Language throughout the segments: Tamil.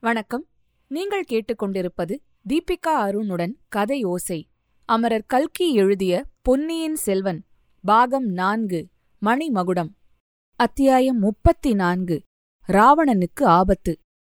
வணக்கம் நீங்கள் கேட்டுக்கொண்டிருப்பது தீபிகா அருணுடன் கதை ஓசை அமரர் கல்கி எழுதிய பொன்னியின் செல்வன் பாகம் நான்கு மணிமகுடம் அத்தியாயம் முப்பத்தி நான்கு ராவணனுக்கு ஆபத்து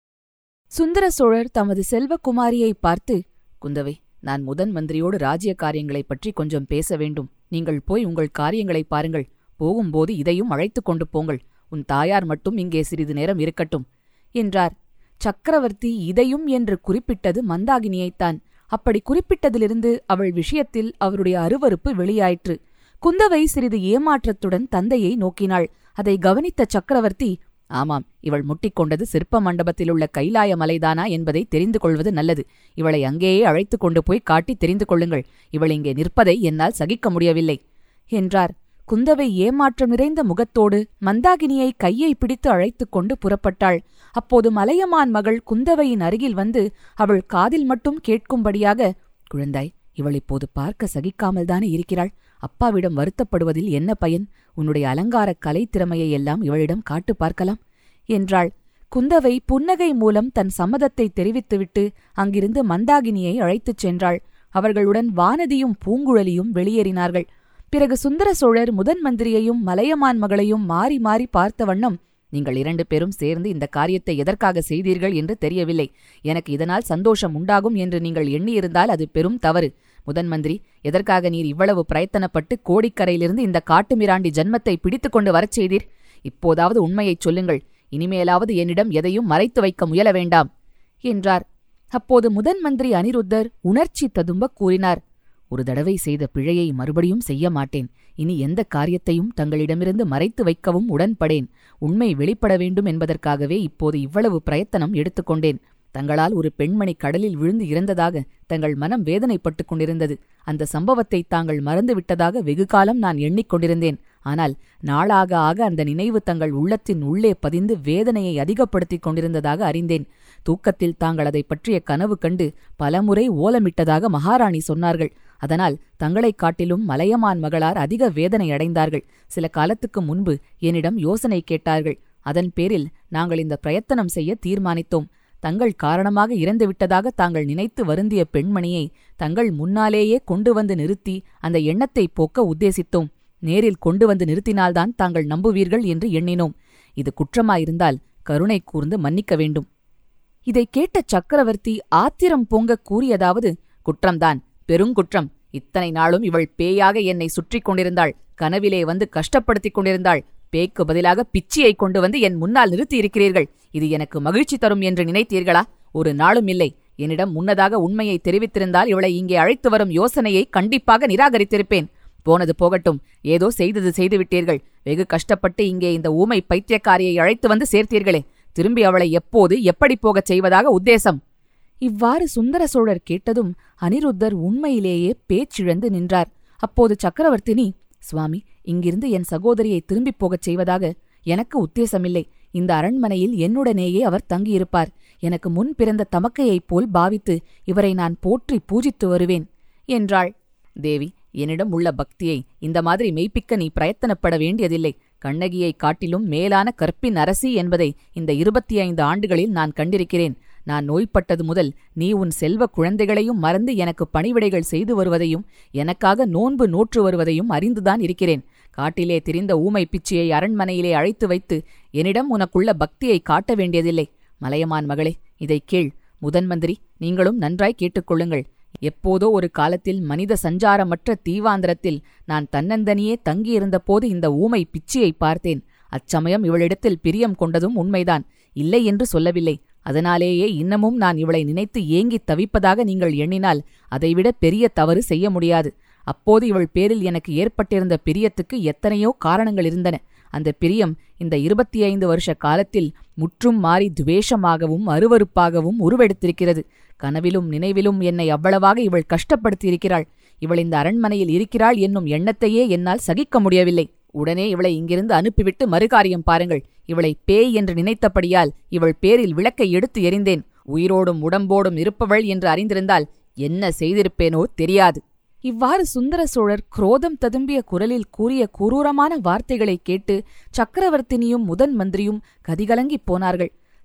சுந்தர சோழர் தமது செல்வகுமாரியை பார்த்து குந்தவை நான் முதன் மந்திரியோடு ராஜ்ய காரியங்களைப் பற்றி கொஞ்சம் பேச வேண்டும் நீங்கள் போய் உங்கள் காரியங்களைப் பாருங்கள் போகும்போது இதையும் அழைத்துக் கொண்டு போங்கள் உன் தாயார் மட்டும் இங்கே சிறிது நேரம் இருக்கட்டும் என்றார் சக்கரவர்த்தி இதையும் என்று குறிப்பிட்டது மந்தாகினியைத்தான் அப்படி குறிப்பிட்டதிலிருந்து அவள் விஷயத்தில் அவருடைய அருவருப்பு வெளியாயிற்று குந்தவை சிறிது ஏமாற்றத்துடன் தந்தையை நோக்கினாள் அதை கவனித்த சக்கரவர்த்தி ஆமாம் இவள் முட்டிக்கொண்டது சிற்ப மண்டபத்திலுள்ள கைலாய மலைதானா என்பதை தெரிந்து கொள்வது நல்லது இவளை அங்கேயே அழைத்துக் கொண்டு போய் காட்டி தெரிந்து கொள்ளுங்கள் இவள் இங்கே நிற்பதை என்னால் சகிக்க முடியவில்லை என்றார் குந்தவை ஏமாற்றம் நிறைந்த முகத்தோடு மந்தாகினியை கையை பிடித்து அழைத்துக் கொண்டு புறப்பட்டாள் அப்போது மலையமான் மகள் குந்தவையின் அருகில் வந்து அவள் காதில் மட்டும் கேட்கும்படியாக குழந்தாய் இவள் இப்போது பார்க்க சகிக்காமல்தானே இருக்கிறாள் அப்பாவிடம் வருத்தப்படுவதில் என்ன பயன் உன்னுடைய அலங்கார கலை திறமையை எல்லாம் இவளிடம் காட்டு பார்க்கலாம் என்றாள் குந்தவை புன்னகை மூலம் தன் சம்மதத்தை தெரிவித்துவிட்டு அங்கிருந்து மந்தாகினியை அழைத்துச் சென்றாள் அவர்களுடன் வானதியும் பூங்குழலியும் வெளியேறினார்கள் பிறகு சுந்தர சோழர் முதன் மந்திரியையும் மலையமான் மகளையும் மாறி மாறி பார்த்த வண்ணம் நீங்கள் இரண்டு பேரும் சேர்ந்து இந்த காரியத்தை எதற்காக செய்தீர்கள் என்று தெரியவில்லை எனக்கு இதனால் சந்தோஷம் உண்டாகும் என்று நீங்கள் எண்ணியிருந்தால் அது பெரும் தவறு முதன் மந்திரி எதற்காக நீர் இவ்வளவு பிரயத்தனப்பட்டு கோடிக்கரையிலிருந்து இந்த காட்டுமிராண்டி ஜன்மத்தை பிடித்துக் கொண்டு வரச் செய்தீர் இப்போதாவது உண்மையைச் சொல்லுங்கள் இனிமேலாவது என்னிடம் எதையும் மறைத்து வைக்க முயல வேண்டாம் என்றார் அப்போது முதன் மந்திரி அனிருத்தர் உணர்ச்சி ததும்ப கூறினார் ஒரு தடவை செய்த பிழையை மறுபடியும் செய்ய மாட்டேன் இனி எந்த காரியத்தையும் தங்களிடமிருந்து மறைத்து வைக்கவும் உடன்படேன் உண்மை வெளிப்பட வேண்டும் என்பதற்காகவே இப்போது இவ்வளவு பிரயத்தனம் எடுத்துக்கொண்டேன் தங்களால் ஒரு பெண்மணி கடலில் விழுந்து இறந்ததாக தங்கள் மனம் வேதனைப்பட்டுக் கொண்டிருந்தது அந்த சம்பவத்தை தாங்கள் மறந்துவிட்டதாக வெகு காலம் நான் எண்ணிக்கொண்டிருந்தேன் ஆனால் நாளாக ஆக அந்த நினைவு தங்கள் உள்ளத்தின் உள்ளே பதிந்து வேதனையை அதிகப்படுத்திக் கொண்டிருந்ததாக அறிந்தேன் தூக்கத்தில் தாங்கள் அதை பற்றிய கனவு கண்டு பலமுறை ஓலமிட்டதாக மகாராணி சொன்னார்கள் அதனால் தங்களைக் காட்டிலும் மலையமான் மகளார் அதிக வேதனை அடைந்தார்கள் சில காலத்துக்கு முன்பு என்னிடம் யோசனை கேட்டார்கள் அதன் பேரில் நாங்கள் இந்த பிரயத்தனம் செய்ய தீர்மானித்தோம் தங்கள் காரணமாக இறந்துவிட்டதாக தாங்கள் நினைத்து வருந்திய பெண்மணியை தங்கள் முன்னாலேயே கொண்டு வந்து நிறுத்தி அந்த எண்ணத்தை போக்க உத்தேசித்தோம் நேரில் கொண்டு வந்து நிறுத்தினால்தான் தாங்கள் நம்புவீர்கள் என்று எண்ணினோம் இது குற்றமாயிருந்தால் கருணை கூர்ந்து மன்னிக்க வேண்டும் இதை கேட்ட சக்கரவர்த்தி ஆத்திரம் பொங்க கூறியதாவது குற்றம்தான் பெருங்குற்றம் இத்தனை நாளும் இவள் பேயாக என்னை சுற்றிக் கொண்டிருந்தாள் கனவிலே வந்து கஷ்டப்படுத்திக் கொண்டிருந்தாள் பேய்க்கு பதிலாக பிச்சியை கொண்டு வந்து என் முன்னால் நிறுத்தியிருக்கிறீர்கள் இது எனக்கு மகிழ்ச்சி தரும் என்று நினைத்தீர்களா ஒரு நாளும் இல்லை என்னிடம் முன்னதாக உண்மையை தெரிவித்திருந்தால் இவளை இங்கே அழைத்து வரும் யோசனையை கண்டிப்பாக நிராகரித்திருப்பேன் போனது போகட்டும் ஏதோ செய்தது செய்துவிட்டீர்கள் வெகு கஷ்டப்பட்டு இங்கே இந்த ஊமை பைத்தியக்காரியை அழைத்து வந்து சேர்த்தீர்களே திரும்பி அவளை எப்போது எப்படி போகச் செய்வதாக உத்தேசம் இவ்வாறு சுந்தர சோழர் கேட்டதும் அனிருத்தர் உண்மையிலேயே பேச்சிழந்து நின்றார் அப்போது சக்கரவர்த்தினி சுவாமி இங்கிருந்து என் சகோதரியை திரும்பிப் போகச் செய்வதாக எனக்கு உத்தேசமில்லை இந்த அரண்மனையில் என்னுடனேயே அவர் தங்கியிருப்பார் எனக்கு முன் பிறந்த தமக்கையைப் போல் பாவித்து இவரை நான் போற்றி பூஜித்து வருவேன் என்றாள் தேவி என்னிடம் உள்ள பக்தியை இந்த மாதிரி மெய்ப்பிக்க நீ பிரயத்தனப்பட வேண்டியதில்லை கண்ணகியைக் காட்டிலும் மேலான கற்பின் அரசி என்பதை இந்த இருபத்தி ஐந்து ஆண்டுகளில் நான் கண்டிருக்கிறேன் நான் நோய்பட்டது முதல் நீ உன் செல்வ குழந்தைகளையும் மறந்து எனக்கு பணிவிடைகள் செய்து வருவதையும் எனக்காக நோன்பு நோற்று வருவதையும் அறிந்துதான் இருக்கிறேன் காட்டிலே திரிந்த ஊமை பிச்சியை அரண்மனையிலே அழைத்து வைத்து என்னிடம் உனக்குள்ள பக்தியை காட்ட வேண்டியதில்லை மலையமான் மகளே இதைக் கேள் முதன் மந்திரி நீங்களும் நன்றாய் கேட்டுக்கொள்ளுங்கள் எப்போதோ ஒரு காலத்தில் மனித சஞ்சாரமற்ற தீவாந்திரத்தில் நான் தன்னந்தனியே தங்கியிருந்தபோது இந்த ஊமை பிச்சியை பார்த்தேன் அச்சமயம் இவளிடத்தில் பிரியம் கொண்டதும் உண்மைதான் இல்லை என்று சொல்லவில்லை அதனாலேயே இன்னமும் நான் இவளை நினைத்து ஏங்கித் தவிப்பதாக நீங்கள் எண்ணினால் அதைவிட பெரிய தவறு செய்ய முடியாது அப்போது இவள் பேரில் எனக்கு ஏற்பட்டிருந்த பிரியத்துக்கு எத்தனையோ காரணங்கள் இருந்தன அந்த பிரியம் இந்த இருபத்தி ஐந்து வருஷ காலத்தில் முற்றும் மாறி துவேஷமாகவும் அருவருப்பாகவும் உருவெடுத்திருக்கிறது கனவிலும் நினைவிலும் என்னை அவ்வளவாக இவள் கஷ்டப்படுத்தியிருக்கிறாள் இவள் இந்த அரண்மனையில் இருக்கிறாள் என்னும் எண்ணத்தையே என்னால் சகிக்க முடியவில்லை உடனே இவளை இங்கிருந்து அனுப்பிவிட்டு மறுகாரியம் பாருங்கள் இவளை பேய் என்று நினைத்தபடியால் இவள் பேரில் விளக்கை எடுத்து எறிந்தேன் உயிரோடும் உடம்போடும் இருப்பவள் என்று அறிந்திருந்தால் என்ன செய்திருப்பேனோ தெரியாது இவ்வாறு சுந்தர சோழர் குரோதம் ததும்பிய குரலில் கூறிய குரூரமான வார்த்தைகளைக் கேட்டு சக்கரவர்த்தினியும் முதன் மந்திரியும் கதிகலங்கிப் போனார்கள்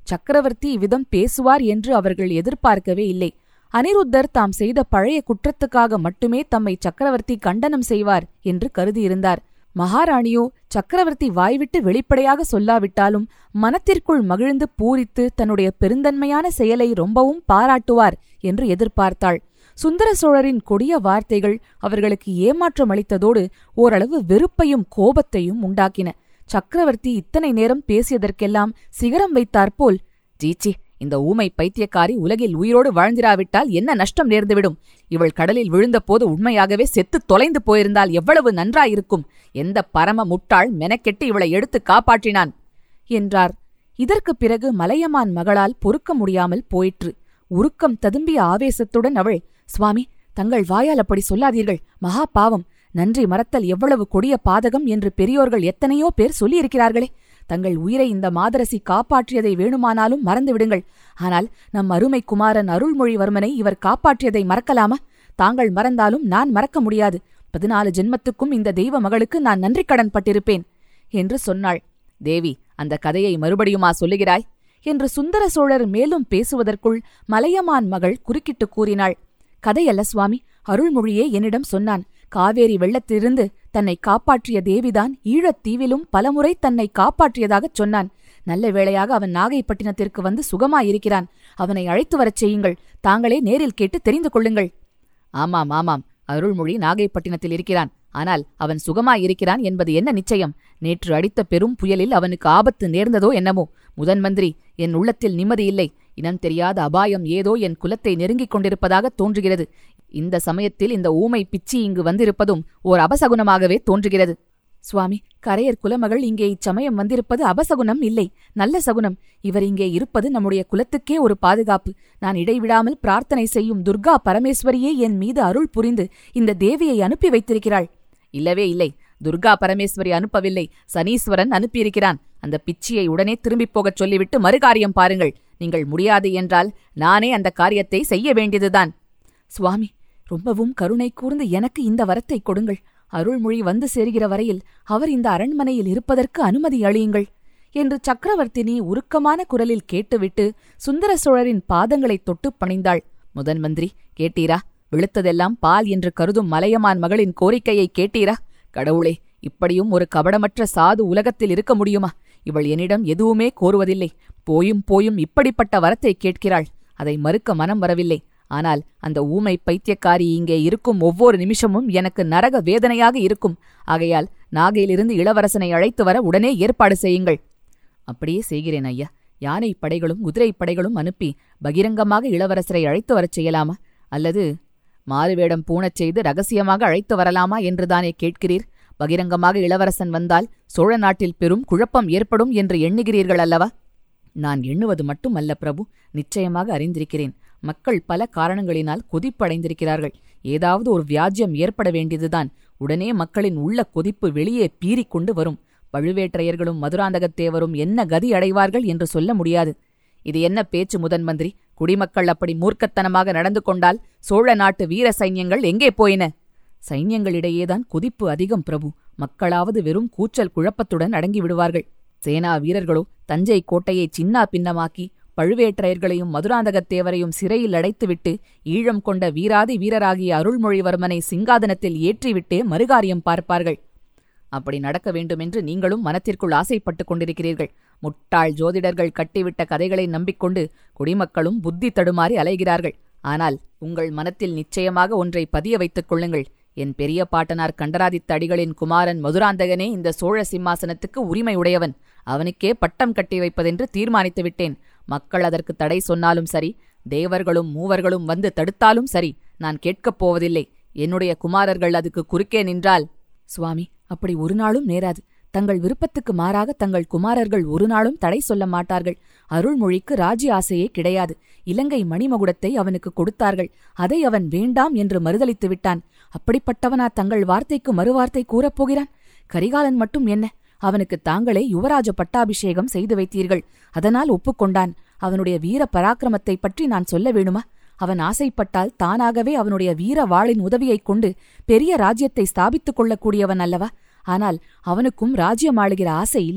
சக்கரவர்த்தி இவ்விதம் பேசுவார் என்று அவர்கள் எதிர்பார்க்கவே இல்லை அனிருத்தர் தாம் செய்த பழைய குற்றத்துக்காக மட்டுமே தம்மை சக்கரவர்த்தி கண்டனம் செய்வார் என்று கருதியிருந்தார் மகாராணியோ சக்கரவர்த்தி வாய்விட்டு வெளிப்படையாக சொல்லாவிட்டாலும் மனத்திற்குள் மகிழ்ந்து பூரித்து தன்னுடைய பெருந்தன்மையான செயலை ரொம்பவும் பாராட்டுவார் என்று எதிர்பார்த்தாள் சுந்தர சோழரின் கொடிய வார்த்தைகள் அவர்களுக்கு ஏமாற்றம் அளித்ததோடு ஓரளவு வெறுப்பையும் கோபத்தையும் உண்டாக்கின சக்கரவர்த்தி இத்தனை நேரம் பேசியதற்கெல்லாம் சிகரம் வைத்தாற்போல் ஜீச்சி இந்த ஊமை பைத்தியக்காரி உலகில் உயிரோடு வாழ்ந்திராவிட்டால் என்ன நஷ்டம் நேர்ந்துவிடும் இவள் கடலில் விழுந்தபோது உண்மையாகவே செத்து தொலைந்து போயிருந்தால் எவ்வளவு நன்றாயிருக்கும் எந்த பரம முட்டாள் மெனக்கெட்டு இவளை எடுத்து காப்பாற்றினான் என்றார் இதற்குப் பிறகு மலையமான் மகளால் பொறுக்க முடியாமல் போயிற்று உருக்கம் ததும்பிய ஆவேசத்துடன் அவள் சுவாமி தங்கள் வாயால் அப்படி சொல்லாதீர்கள் மகா பாவம் நன்றி மறத்தல் எவ்வளவு கொடிய பாதகம் என்று பெரியோர்கள் எத்தனையோ பேர் சொல்லியிருக்கிறார்களே தங்கள் உயிரை இந்த மாதரசி காப்பாற்றியதை வேணுமானாலும் மறந்துவிடுங்கள் ஆனால் நம் அருமை குமாரன் அருள்மொழிவர்மனை இவர் காப்பாற்றியதை மறக்கலாமா தாங்கள் மறந்தாலும் நான் மறக்க முடியாது பதினாலு ஜென்மத்துக்கும் இந்த தெய்வ மகளுக்கு நான் நன்றி கடன் பட்டிருப்பேன் என்று சொன்னாள் தேவி அந்த கதையை மறுபடியுமா சொல்லுகிறாய் என்று சுந்தர சோழர் மேலும் பேசுவதற்குள் மலையமான் மகள் குறுக்கிட்டு கூறினாள் கதையல்ல சுவாமி அருள்மொழியே என்னிடம் சொன்னான் காவேரி வெள்ளத்திலிருந்து தன்னை காப்பாற்றிய தேவிதான் ஈழத்தீவிலும் பலமுறை தன்னை காப்பாற்றியதாகச் சொன்னான் நல்ல வேளையாக அவன் நாகைப்பட்டினத்திற்கு வந்து சுகமாயிருக்கிறான் அவனை அழைத்து வரச் செய்யுங்கள் தாங்களே நேரில் கேட்டு தெரிந்து கொள்ளுங்கள் ஆமாம் ஆமாம் அருள்மொழி நாகைப்பட்டினத்தில் இருக்கிறான் ஆனால் அவன் சுகமாயிருக்கிறான் என்பது என்ன நிச்சயம் நேற்று அடித்த பெரும் புயலில் அவனுக்கு ஆபத்து நேர்ந்ததோ என்னமோ முதன் மந்திரி என் உள்ளத்தில் நிம்மதியில்லை இனம் தெரியாத அபாயம் ஏதோ என் குலத்தை நெருங்கிக் கொண்டிருப்பதாக தோன்றுகிறது இந்த சமயத்தில் இந்த ஊமை பிச்சி இங்கு வந்திருப்பதும் ஓர் அபசகுனமாகவே தோன்றுகிறது சுவாமி கரையர் குலமகள் இங்கே இச்சமயம் வந்திருப்பது அபசகுனம் இல்லை நல்ல சகுனம் இவர் இங்கே இருப்பது நம்முடைய குலத்துக்கே ஒரு பாதுகாப்பு நான் இடைவிடாமல் பிரார்த்தனை செய்யும் துர்கா பரமேஸ்வரியே என் மீது அருள் புரிந்து இந்த தேவியை அனுப்பி வைத்திருக்கிறாள் இல்லவே இல்லை துர்கா பரமேஸ்வரி அனுப்பவில்லை சனீஸ்வரன் அனுப்பியிருக்கிறான் அந்த பிச்சியை உடனே திரும்பிப் போகச் சொல்லிவிட்டு மறுகாரியம் பாருங்கள் நீங்கள் முடியாது என்றால் நானே அந்த காரியத்தை செய்ய வேண்டியதுதான் சுவாமி ரொம்பவும் கருணை கூர்ந்து எனக்கு இந்த வரத்தை கொடுங்கள் அருள்மொழி வந்து சேர்கிற வரையில் அவர் இந்த அரண்மனையில் இருப்பதற்கு அனுமதி அளியுங்கள் என்று சக்கரவர்த்தினி உருக்கமான குரலில் கேட்டுவிட்டு சுந்தர சோழரின் பாதங்களைத் தொட்டுப் பணிந்தாள் முதன் மந்திரி கேட்டீரா விழுத்ததெல்லாம் பால் என்று கருதும் மலையமான் மகளின் கோரிக்கையை கேட்டீரா கடவுளே இப்படியும் ஒரு கபடமற்ற சாது உலகத்தில் இருக்க முடியுமா இவள் என்னிடம் எதுவுமே கோருவதில்லை போயும் போயும் இப்படிப்பட்ட வரத்தை கேட்கிறாள் அதை மறுக்க மனம் வரவில்லை ஆனால் அந்த ஊமை பைத்தியக்காரி இங்கே இருக்கும் ஒவ்வொரு நிமிஷமும் எனக்கு நரக வேதனையாக இருக்கும் ஆகையால் நாகையிலிருந்து இளவரசனை அழைத்து வர உடனே ஏற்பாடு செய்யுங்கள் அப்படியே செய்கிறேன் ஐயா யானை படைகளும் குதிரை படைகளும் அனுப்பி பகிரங்கமாக இளவரசரை அழைத்து வரச் செய்யலாமா அல்லது மாறுவேடம் பூணச் செய்து ரகசியமாக அழைத்து வரலாமா என்றுதானே கேட்கிறீர் பகிரங்கமாக இளவரசன் வந்தால் சோழ நாட்டில் பெரும் குழப்பம் ஏற்படும் என்று எண்ணுகிறீர்கள் அல்லவா நான் எண்ணுவது மட்டும் அல்ல பிரபு நிச்சயமாக அறிந்திருக்கிறேன் மக்கள் பல காரணங்களினால் கொதிப்படைந்திருக்கிறார்கள் ஏதாவது ஒரு வியாஜ்யம் ஏற்பட வேண்டியதுதான் உடனே மக்களின் உள்ள கொதிப்பு வெளியே பீறிக்கொண்டு வரும் பழுவேற்றையர்களும் மதுராந்தகத்தேவரும் என்ன கதி அடைவார்கள் என்று சொல்ல முடியாது இது என்ன பேச்சு முதன் மந்திரி குடிமக்கள் அப்படி மூர்க்கத்தனமாக நடந்து கொண்டால் சோழ நாட்டு வீர சைன்யங்கள் எங்கே போயின சைன்யங்களிடையேதான் கொதிப்பு அதிகம் பிரபு மக்களாவது வெறும் கூச்சல் குழப்பத்துடன் அடங்கி விடுவார்கள் சேனா வீரர்களோ தஞ்சை கோட்டையை சின்னா பின்னமாக்கி பழுவேற்றையர்களையும் மதுராந்தகத்தேவரையும் சிறையில் அடைத்துவிட்டு ஈழம் கொண்ட வீராதி வீரராகிய அருள்மொழிவர்மனை சிங்காதனத்தில் ஏற்றிவிட்டே மறுகாரியம் பார்ப்பார்கள் அப்படி நடக்க வேண்டுமென்று நீங்களும் மனத்திற்குள் ஆசைப்பட்டுக் கொண்டிருக்கிறீர்கள் முட்டாள் ஜோதிடர்கள் கட்டிவிட்ட கதைகளை நம்பிக்கொண்டு குடிமக்களும் புத்தி தடுமாறி அலைகிறார்கள் ஆனால் உங்கள் மனத்தில் நிச்சயமாக ஒன்றை பதிய வைத்துக் கொள்ளுங்கள் என் பெரிய பாட்டனார் கண்டராதித்த அடிகளின் குமாரன் மதுராந்தகனே இந்த சோழ சிம்மாசனத்துக்கு உரிமை உடையவன் அவனுக்கே பட்டம் கட்டி வைப்பதென்று தீர்மானித்து விட்டேன் மக்கள் அதற்கு தடை சொன்னாலும் சரி தேவர்களும் மூவர்களும் வந்து தடுத்தாலும் சரி நான் கேட்கப் போவதில்லை என்னுடைய குமாரர்கள் அதுக்கு குறுக்கே நின்றால் சுவாமி அப்படி ஒரு நாளும் நேராது தங்கள் விருப்பத்துக்கு மாறாக தங்கள் குமாரர்கள் ஒரு நாளும் தடை சொல்ல மாட்டார்கள் அருள்மொழிக்கு ராஜ்ய ஆசையே கிடையாது இலங்கை மணிமகுடத்தை அவனுக்கு கொடுத்தார்கள் அதை அவன் வேண்டாம் என்று மறுதளித்து விட்டான் அப்படிப்பட்டவனா தங்கள் வார்த்தைக்கு மறுவார்த்தை கூறப்போகிறான் கரிகாலன் மட்டும் என்ன அவனுக்கு தாங்களே யுவராஜ பட்டாபிஷேகம் செய்து வைத்தீர்கள் அதனால் ஒப்புக்கொண்டான் அவனுடைய வீர பராக்கிரமத்தைப் பற்றி நான் சொல்ல வேணுமா அவன் ஆசைப்பட்டால் தானாகவே அவனுடைய வீர வாளின் உதவியைக் கொண்டு பெரிய ராஜ்யத்தை ஸ்தாபித்துக் கொள்ளக்கூடியவன் அல்லவா ஆனால் அவனுக்கும் ராஜ்யம் ஆளுகிற ஆசை இல்லை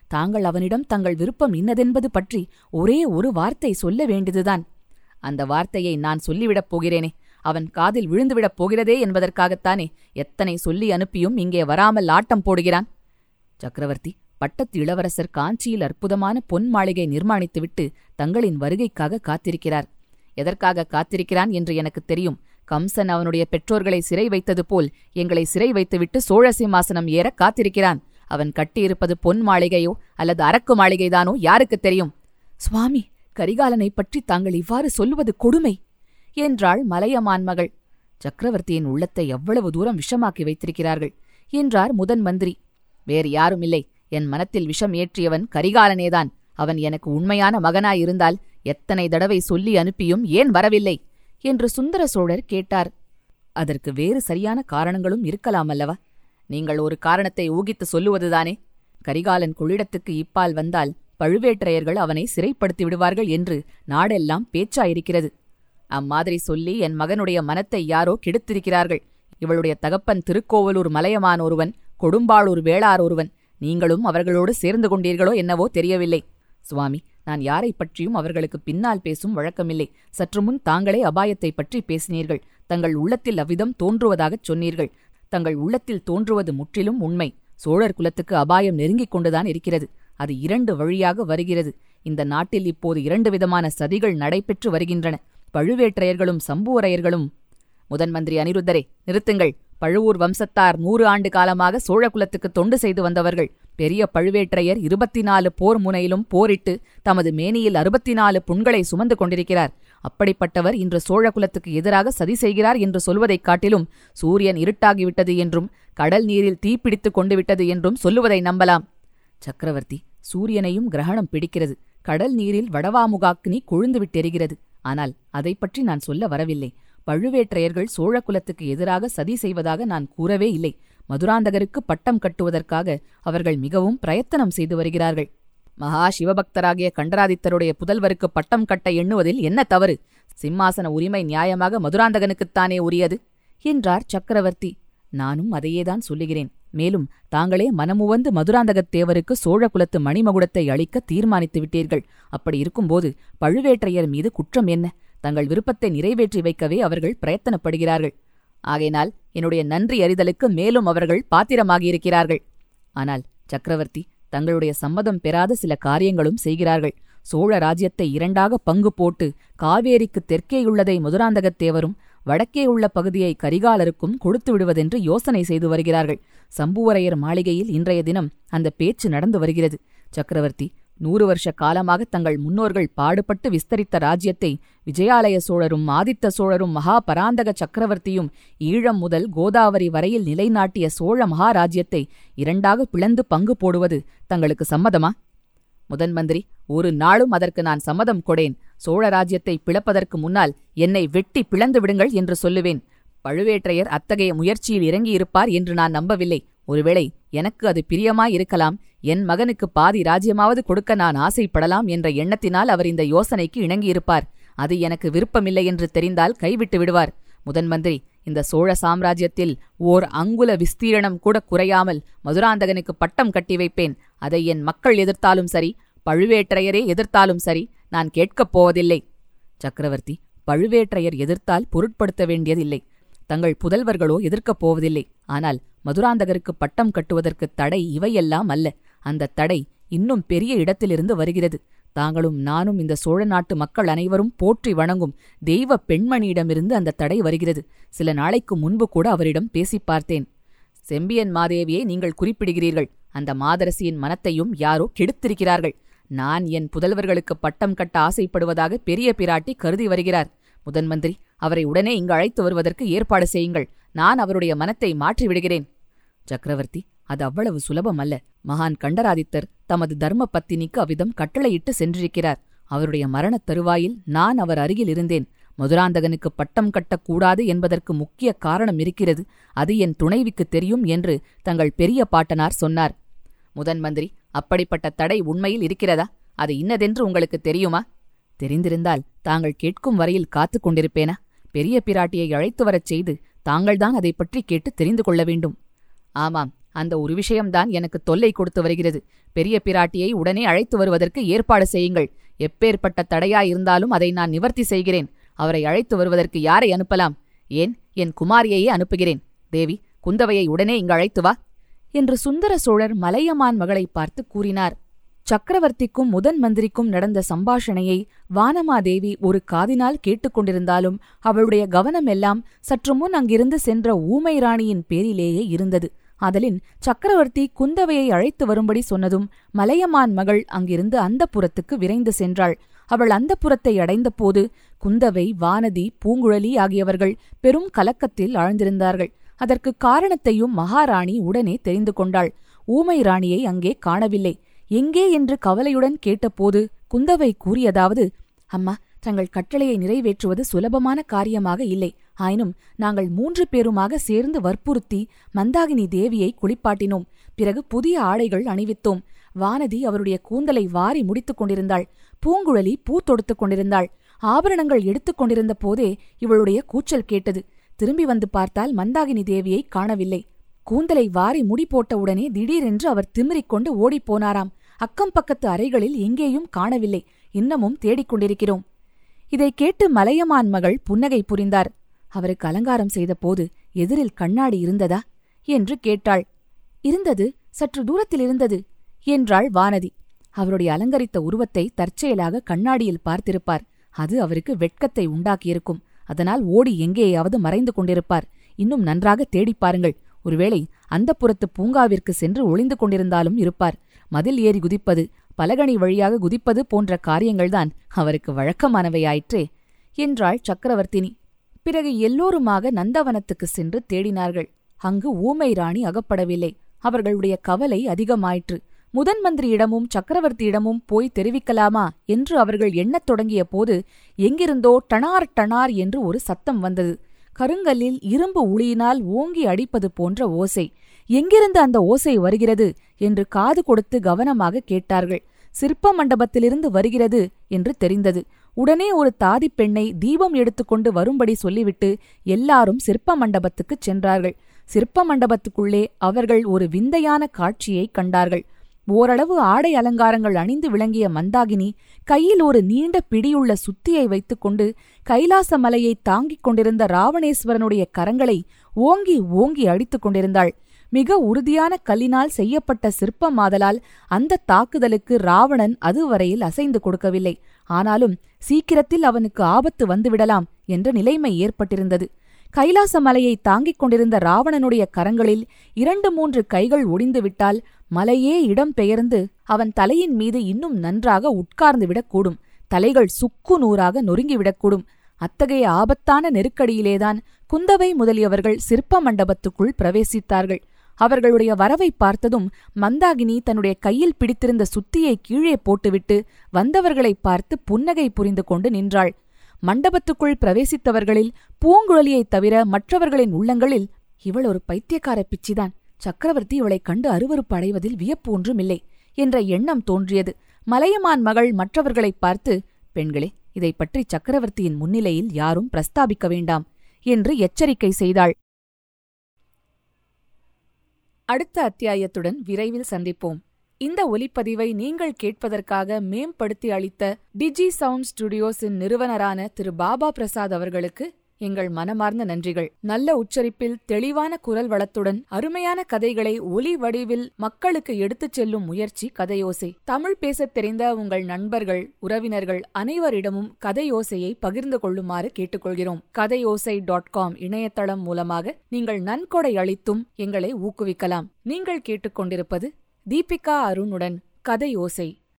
தாங்கள் அவனிடம் தங்கள் விருப்பம் இன்னதென்பது பற்றி ஒரே ஒரு வார்த்தை சொல்ல வேண்டியதுதான் அந்த வார்த்தையை நான் சொல்லிவிடப் போகிறேனே அவன் காதில் விழுந்துவிடப் போகிறதே என்பதற்காகத்தானே எத்தனை சொல்லி அனுப்பியும் இங்கே வராமல் ஆட்டம் போடுகிறான் சக்கரவர்த்தி பட்டத்து இளவரசர் காஞ்சியில் அற்புதமான பொன் மாளிகை நிர்மாணித்துவிட்டு தங்களின் வருகைக்காக காத்திருக்கிறார் எதற்காக காத்திருக்கிறான் என்று எனக்கு தெரியும் கம்சன் அவனுடைய பெற்றோர்களை சிறை வைத்தது போல் எங்களை சிறை வைத்துவிட்டு சோழ சிம்மாசனம் ஏற காத்திருக்கிறான் அவன் கட்டியிருப்பது பொன் மாளிகையோ அல்லது அரக்கு மாளிகைதானோ யாருக்குத் தெரியும் சுவாமி கரிகாலனைப் பற்றி தாங்கள் இவ்வாறு சொல்லுவது கொடுமை என்றாள் மலையமான் மகள் சக்கரவர்த்தியின் உள்ளத்தை எவ்வளவு தூரம் விஷமாக்கி வைத்திருக்கிறார்கள் என்றார் முதன் மந்திரி வேறு யாரும் இல்லை என் மனத்தில் விஷம் ஏற்றியவன் கரிகாலனேதான் அவன் எனக்கு உண்மையான மகனாயிருந்தால் எத்தனை தடவை சொல்லி அனுப்பியும் ஏன் வரவில்லை என்று சுந்தர சோழர் கேட்டார் அதற்கு வேறு சரியான காரணங்களும் இருக்கலாம் அல்லவா நீங்கள் ஒரு காரணத்தை ஊகித்து சொல்லுவதுதானே கரிகாலன் கொள்ளிடத்துக்கு இப்பால் வந்தால் பழுவேற்றையர்கள் அவனை சிறைப்படுத்தி விடுவார்கள் என்று நாடெல்லாம் பேச்சாயிருக்கிறது அம்மாதிரி சொல்லி என் மகனுடைய மனத்தை யாரோ கெடுத்திருக்கிறார்கள் இவளுடைய தகப்பன் திருக்கோவலூர் மலையமான் ஒருவன் கொடும்பாளூர் வேளார் ஒருவன் நீங்களும் அவர்களோடு சேர்ந்து கொண்டீர்களோ என்னவோ தெரியவில்லை சுவாமி நான் யாரை பற்றியும் அவர்களுக்கு பின்னால் பேசும் வழக்கமில்லை சற்று முன் தாங்களே அபாயத்தை பற்றி பேசினீர்கள் தங்கள் உள்ளத்தில் அவ்விதம் தோன்றுவதாகச் சொன்னீர்கள் தங்கள் உள்ளத்தில் தோன்றுவது முற்றிலும் உண்மை சோழர் குலத்துக்கு அபாயம் நெருங்கிக் கொண்டுதான் இருக்கிறது அது இரண்டு வழியாக வருகிறது இந்த நாட்டில் இப்போது இரண்டு விதமான சதிகள் நடைபெற்று வருகின்றன பழுவேற்றையர்களும் சம்புவரையர்களும் முதன் மந்திரி அனிருத்தரே நிறுத்துங்கள் பழுவூர் வம்சத்தார் நூறு ஆண்டு காலமாக சோழகுலத்துக்கு தொண்டு செய்து வந்தவர்கள் பெரிய பழுவேற்றையர் இருபத்தி நாலு போர் முனையிலும் போரிட்டு தமது மேனியில் அறுபத்தி நாலு புண்களை சுமந்து கொண்டிருக்கிறார் அப்படிப்பட்டவர் இன்று சோழகுலத்துக்கு எதிராக சதி செய்கிறார் என்று சொல்வதைக் காட்டிலும் சூரியன் இருட்டாகிவிட்டது என்றும் கடல் நீரில் தீப்பிடித்துக் கொண்டு விட்டது என்றும் சொல்லுவதை நம்பலாம் சக்கரவர்த்தி சூரியனையும் கிரகணம் பிடிக்கிறது கடல் நீரில் வடவாமுகாக்னி கொழுந்து விட்டெரிகிறது ஆனால் அதை பற்றி நான் சொல்ல வரவில்லை பழுவேற்றையர்கள் சோழகுலத்துக்கு எதிராக சதி செய்வதாக நான் கூறவே இல்லை மதுராந்தகருக்கு பட்டம் கட்டுவதற்காக அவர்கள் மிகவும் பிரயத்தனம் செய்து வருகிறார்கள் மகா சிவபக்தராகிய கண்டராதித்தருடைய புதல்வருக்கு பட்டம் கட்ட எண்ணுவதில் என்ன தவறு சிம்மாசன உரிமை நியாயமாக மதுராந்தகனுக்குத்தானே உரியது என்றார் சக்கரவர்த்தி நானும் அதையேதான் சொல்லுகிறேன் மேலும் தாங்களே மனமுவந்து மதுராந்தகத்தேவருக்கு சோழகுலத்து மணிமகுடத்தை அளிக்க தீர்மானித்து விட்டீர்கள் அப்படி இருக்கும்போது பழுவேற்றையர் மீது குற்றம் என்ன தங்கள் விருப்பத்தை நிறைவேற்றி வைக்கவே அவர்கள் பிரயத்தனப்படுகிறார்கள் ஆகையினால் என்னுடைய நன்றி அறிதலுக்கு மேலும் அவர்கள் பாத்திரமாகியிருக்கிறார்கள் ஆனால் சக்கரவர்த்தி தங்களுடைய சம்மதம் பெறாத சில காரியங்களும் செய்கிறார்கள் சோழ ராஜ்யத்தை இரண்டாக பங்கு போட்டு காவேரிக்கு தெற்கேயுள்ளதை மதுராந்தகத்தேவரும் வடக்கே உள்ள பகுதியை கரிகாலருக்கும் கொடுத்து விடுவதென்று யோசனை செய்து வருகிறார்கள் சம்புவரையர் மாளிகையில் இன்றைய தினம் அந்த பேச்சு நடந்து வருகிறது சக்கரவர்த்தி நூறு வருஷ காலமாக தங்கள் முன்னோர்கள் பாடுபட்டு விஸ்தரித்த ராஜ்யத்தை விஜயாலய சோழரும் ஆதித்த சோழரும் மகா பராந்தக சக்கரவர்த்தியும் ஈழம் முதல் கோதாவரி வரையில் நிலைநாட்டிய சோழ மகாராஜ்யத்தை இரண்டாக பிளந்து பங்கு போடுவது தங்களுக்கு சம்மதமா முதன் மந்திரி ஒரு நாளும் அதற்கு நான் சம்மதம் கொடேன் சோழ ராஜ்யத்தை பிளப்பதற்கு முன்னால் என்னை வெட்டி பிளந்து விடுங்கள் என்று சொல்லுவேன் பழுவேற்றையர் அத்தகைய முயற்சியில் இறங்கியிருப்பார் என்று நான் நம்பவில்லை ஒருவேளை எனக்கு அது பிரியமாயிருக்கலாம் என் மகனுக்கு பாதி ராஜ்யமாவது கொடுக்க நான் ஆசைப்படலாம் என்ற எண்ணத்தினால் அவர் இந்த யோசனைக்கு இணங்கியிருப்பார் அது எனக்கு விருப்பமில்லை என்று தெரிந்தால் கைவிட்டு விடுவார் முதன் மந்திரி இந்த சோழ சாம்ராஜ்யத்தில் ஓர் அங்குல விஸ்தீரணம் கூட குறையாமல் மதுராந்தகனுக்கு பட்டம் கட்டி வைப்பேன் அதை என் மக்கள் எதிர்த்தாலும் சரி பழுவேற்றையரே எதிர்த்தாலும் சரி நான் கேட்கப் போவதில்லை சக்கரவர்த்தி பழுவேற்றையர் எதிர்த்தால் பொருட்படுத்த வேண்டியதில்லை தங்கள் புதல்வர்களோ எதிர்க்கப் போவதில்லை ஆனால் மதுராந்தகருக்கு பட்டம் கட்டுவதற்கு தடை இவையெல்லாம் அல்ல அந்த தடை இன்னும் பெரிய இடத்திலிருந்து வருகிறது தாங்களும் நானும் இந்த சோழ நாட்டு மக்கள் அனைவரும் போற்றி வணங்கும் தெய்வ பெண்மணியிடமிருந்து அந்த தடை வருகிறது சில நாளைக்கு முன்பு கூட அவரிடம் பேசிப் பார்த்தேன் செம்பியன் மாதேவியை நீங்கள் குறிப்பிடுகிறீர்கள் அந்த மாதரசியின் மனத்தையும் யாரோ கெடுத்திருக்கிறார்கள் நான் என் புதல்வர்களுக்கு பட்டம் கட்ட ஆசைப்படுவதாக பெரிய பிராட்டி கருதி வருகிறார் முதன் மந்திரி அவரை உடனே இங்கு அழைத்து வருவதற்கு ஏற்பாடு செய்யுங்கள் நான் அவருடைய மனத்தை மாற்றிவிடுகிறேன் சக்கரவர்த்தி அது அவ்வளவு சுலபம் அல்ல மகான் கண்டராதித்தர் தமது தர்ம பத்தினிக்கு அவ்விதம் கட்டளையிட்டு சென்றிருக்கிறார் அவருடைய மரணத் தருவாயில் நான் அவர் அருகில் இருந்தேன் மதுராந்தகனுக்கு பட்டம் கட்டக்கூடாது என்பதற்கு முக்கிய காரணம் இருக்கிறது அது என் துணைவிக்கு தெரியும் என்று தங்கள் பெரிய பாட்டனார் சொன்னார் முதன் மந்திரி அப்படிப்பட்ட தடை உண்மையில் இருக்கிறதா அது இன்னதென்று உங்களுக்கு தெரியுமா தெரிந்திருந்தால் தாங்கள் கேட்கும் வரையில் காத்துக் கொண்டிருப்பேனா பெரிய பிராட்டியை அழைத்து வரச் செய்து தாங்கள்தான் அதை பற்றி கேட்டு தெரிந்து கொள்ள வேண்டும் ஆமாம் அந்த ஒரு விஷயம்தான் எனக்கு தொல்லை கொடுத்து வருகிறது பெரிய பிராட்டியை உடனே அழைத்து வருவதற்கு ஏற்பாடு செய்யுங்கள் எப்பேற்பட்ட தடையாயிருந்தாலும் அதை நான் நிவர்த்தி செய்கிறேன் அவரை அழைத்து வருவதற்கு யாரை அனுப்பலாம் ஏன் என் குமாரியையே அனுப்புகிறேன் தேவி குந்தவையை உடனே இங்கு அழைத்து வா என்று சுந்தர சோழர் மலையமான் மகளை பார்த்து கூறினார் சக்கரவர்த்திக்கும் முதன் மந்திரிக்கும் நடந்த சம்பாஷணையை வானமாதேவி ஒரு காதினால் கேட்டுக்கொண்டிருந்தாலும் அவளுடைய கவனமெல்லாம் சற்று முன் அங்கிருந்து சென்ற ஊமை ராணியின் பேரிலேயே இருந்தது அதலின் சக்கரவர்த்தி குந்தவையை அழைத்து வரும்படி சொன்னதும் மலையமான் மகள் அங்கிருந்து அந்த புறத்துக்கு விரைந்து சென்றாள் அவள் அந்த புறத்தை அடைந்தபோது குந்தவை வானதி பூங்குழலி ஆகியவர்கள் பெரும் கலக்கத்தில் ஆழ்ந்திருந்தார்கள் அதற்கு காரணத்தையும் மகாராணி உடனே தெரிந்து கொண்டாள் ஊமை ராணியை அங்கே காணவில்லை எங்கே என்று கவலையுடன் கேட்டபோது குந்தவை கூறியதாவது அம்மா தங்கள் கட்டளையை நிறைவேற்றுவது சுலபமான காரியமாக இல்லை ஆயினும் நாங்கள் மூன்று பேருமாக சேர்ந்து வற்புறுத்தி மந்தாகினி தேவியை குளிப்பாட்டினோம் பிறகு புதிய ஆடைகள் அணிவித்தோம் வானதி அவருடைய கூந்தலை வாரி முடித்துக் கொண்டிருந்தாள் பூங்குழலி பூ தொடுத்துக் கொண்டிருந்தாள் ஆபரணங்கள் எடுத்துக் கொண்டிருந்த போதே இவளுடைய கூச்சல் கேட்டது திரும்பி வந்து பார்த்தால் மந்தாகினி தேவியை காணவில்லை கூந்தலை வாரி முடி போட்டவுடனே திடீரென்று அவர் திமிரிக் கொண்டு ஓடிப்போனாராம் அக்கம் பக்கத்து அறைகளில் எங்கேயும் காணவில்லை இன்னமும் தேடிக் கொண்டிருக்கிறோம் இதை கேட்டு மலையமான் மகள் புன்னகை புரிந்தார் அவருக்கு அலங்காரம் செய்தபோது எதிரில் கண்ணாடி இருந்ததா என்று கேட்டாள் இருந்தது சற்று தூரத்தில் இருந்தது என்றாள் வானதி அவருடைய அலங்கரித்த உருவத்தை தற்செயலாக கண்ணாடியில் பார்த்திருப்பார் அது அவருக்கு வெட்கத்தை உண்டாக்கியிருக்கும் அதனால் ஓடி எங்கேயாவது மறைந்து கொண்டிருப்பார் இன்னும் நன்றாக தேடிப் பாருங்கள் ஒருவேளை அந்த புறத்து பூங்காவிற்கு சென்று ஒளிந்து கொண்டிருந்தாலும் இருப்பார் மதில் ஏறி குதிப்பது பலகணி வழியாக குதிப்பது போன்ற காரியங்கள்தான் அவருக்கு வழக்கமானவையாயிற்றே என்றாள் சக்கரவர்த்தினி பிறகு எல்லோருமாக நந்தவனத்துக்கு சென்று தேடினார்கள் அங்கு ஊமை ராணி அகப்படவில்லை அவர்களுடைய கவலை அதிகமாயிற்று முதன் மந்திரியிடமும் சக்கரவர்த்தியிடமும் போய் தெரிவிக்கலாமா என்று அவர்கள் எண்ணத் தொடங்கிய போது எங்கிருந்தோ டனார் டனார் என்று ஒரு சத்தம் வந்தது கருங்கல்லில் இரும்பு உளியினால் ஓங்கி அடிப்பது போன்ற ஓசை எங்கிருந்து அந்த ஓசை வருகிறது என்று காது கொடுத்து கவனமாக கேட்டார்கள் சிற்ப மண்டபத்திலிருந்து வருகிறது என்று தெரிந்தது உடனே ஒரு தாதிப் பெண்ணை தீபம் எடுத்துக்கொண்டு வரும்படி சொல்லிவிட்டு எல்லாரும் சிற்ப மண்டபத்துக்குச் சென்றார்கள் சிற்ப மண்டபத்துக்குள்ளே அவர்கள் ஒரு விந்தையான காட்சியைக் கண்டார்கள் ஓரளவு ஆடை அலங்காரங்கள் அணிந்து விளங்கிய மந்தாகினி கையில் ஒரு நீண்ட பிடியுள்ள சுத்தியை வைத்துக்கொண்டு கைலாச மலையை தாங்கிக் கொண்டிருந்த ராவணேஸ்வரனுடைய கரங்களை ஓங்கி ஓங்கி அடித்துக் கொண்டிருந்தாள் மிக உறுதியான கல்லினால் செய்யப்பட்ட சிற்பமாதலால் அந்த தாக்குதலுக்கு ராவணன் அதுவரையில் அசைந்து கொடுக்கவில்லை ஆனாலும் சீக்கிரத்தில் அவனுக்கு ஆபத்து வந்துவிடலாம் என்ற நிலைமை ஏற்பட்டிருந்தது கைலாச மலையை தாங்கிக் கொண்டிருந்த ராவணனுடைய கரங்களில் இரண்டு மூன்று கைகள் ஒடிந்துவிட்டால் மலையே இடம் பெயர்ந்து அவன் தலையின் மீது இன்னும் நன்றாக உட்கார்ந்து விடக்கூடும் தலைகள் சுக்கு நூறாக நொறுங்கிவிடக்கூடும் அத்தகைய ஆபத்தான நெருக்கடியிலேதான் குந்தவை முதலியவர்கள் சிற்ப மண்டபத்துக்குள் பிரவேசித்தார்கள் அவர்களுடைய வரவை பார்த்ததும் மந்தாகினி தன்னுடைய கையில் பிடித்திருந்த சுத்தியை கீழே போட்டுவிட்டு வந்தவர்களை பார்த்து புன்னகை புரிந்து கொண்டு நின்றாள் மண்டபத்துக்குள் பிரவேசித்தவர்களில் பூங்குழலியைத் தவிர மற்றவர்களின் உள்ளங்களில் இவள் ஒரு பைத்தியக்கார பிச்சிதான் சக்கரவர்த்தி இவளைக் கண்டு அருவறுப்பு அடைவதில் வியப்பு ஒன்றுமில்லை என்ற எண்ணம் தோன்றியது மலையமான் மகள் மற்றவர்களைப் பார்த்து பெண்களே இதைப் பற்றி சக்கரவர்த்தியின் முன்னிலையில் யாரும் பிரஸ்தாபிக்க வேண்டாம் என்று எச்சரிக்கை செய்தாள் அடுத்த அத்தியாயத்துடன் விரைவில் சந்திப்போம் இந்த ஒலிப்பதிவை நீங்கள் கேட்பதற்காக மேம்படுத்தி அளித்த டிஜி சவுண்ட் ஸ்டுடியோஸின் நிறுவனரான திரு பாபா பிரசாத் அவர்களுக்கு எங்கள் மனமார்ந்த நன்றிகள் நல்ல உச்சரிப்பில் தெளிவான குரல் வளத்துடன் அருமையான கதைகளை ஒலி வடிவில் மக்களுக்கு எடுத்துச் செல்லும் முயற்சி கதையோசை தமிழ் பேசத் தெரிந்த உங்கள் நண்பர்கள் உறவினர்கள் அனைவரிடமும் கதையோசையை பகிர்ந்து கொள்ளுமாறு கேட்டுக்கொள்கிறோம் கதையோசை டாட் காம் இணையதளம் மூலமாக நீங்கள் நன்கொடை அளித்தும் எங்களை ஊக்குவிக்கலாம் நீங்கள் கேட்டுக்கொண்டிருப்பது தீபிகா அருணுடன் கதையோசை